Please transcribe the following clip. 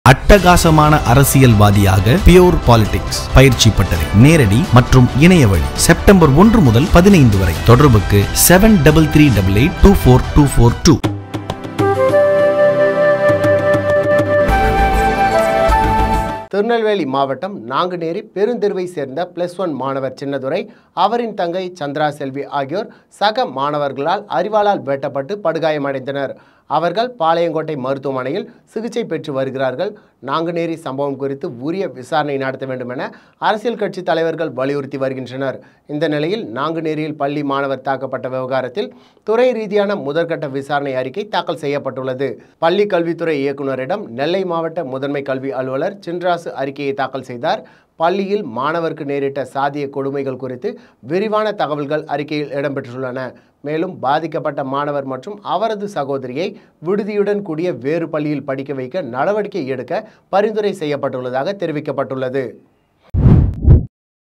அட்டகாசமான அரசியல்வாதியாக pure politics பயிற்சி பட்டறை நேரடி மற்றும் இணைய வழி செப்டம்பர் ஒன்று முதல் பதினைந்து வரை தொடர்புக்கு seven double three double eight two four two four two Tirunelveli மாவட்டம் நாங்குநேரி பெருந்தெருவை சேர்ந்த பிளஸ் ஒன் மாணவர் சின்னதுரை அவரின் தங்கை சந்திரா செல்வி ஆகியோர் சக மாணவர்களால் அறிவாளால் வெட்டப்பட்டு படுகாயமடைந்தனர் அவர்கள் பாளையங்கோட்டை மருத்துவமனையில் சிகிச்சை பெற்று வருகிறார்கள் நாங்குநேரி சம்பவம் குறித்து உரிய விசாரணை நடத்த வேண்டும் என அரசியல் கட்சி தலைவர்கள் வலியுறுத்தி வருகின்றனர் இந்த நிலையில் நாங்குநேரியில் பள்ளி மாணவர் தாக்கப்பட்ட விவகாரத்தில் துறை ரீதியான முதற்கட்ட விசாரணை அறிக்கை தாக்கல் செய்யப்பட்டுள்ளது பள்ளி கல்வித்துறை இயக்குநரிடம் நெல்லை மாவட்ட முதன்மை கல்வி அலுவலர் சின்ராசு அறிக்கையை தாக்கல் செய்தார் பள்ளியில் மாணவருக்கு நேரிட்ட சாதிய கொடுமைகள் குறித்து விரிவான தகவல்கள் அறிக்கையில் இடம்பெற்றுள்ளன மேலும் பாதிக்கப்பட்ட மாணவர் மற்றும் அவரது சகோதரியை விடுதியுடன் கூடிய வேறு பள்ளியில் படிக்க வைக்க நடவடிக்கை எடுக்க பரிந்துரை செய்யப்பட்டுள்ளதாக தெரிவிக்கப்பட்டுள்ளது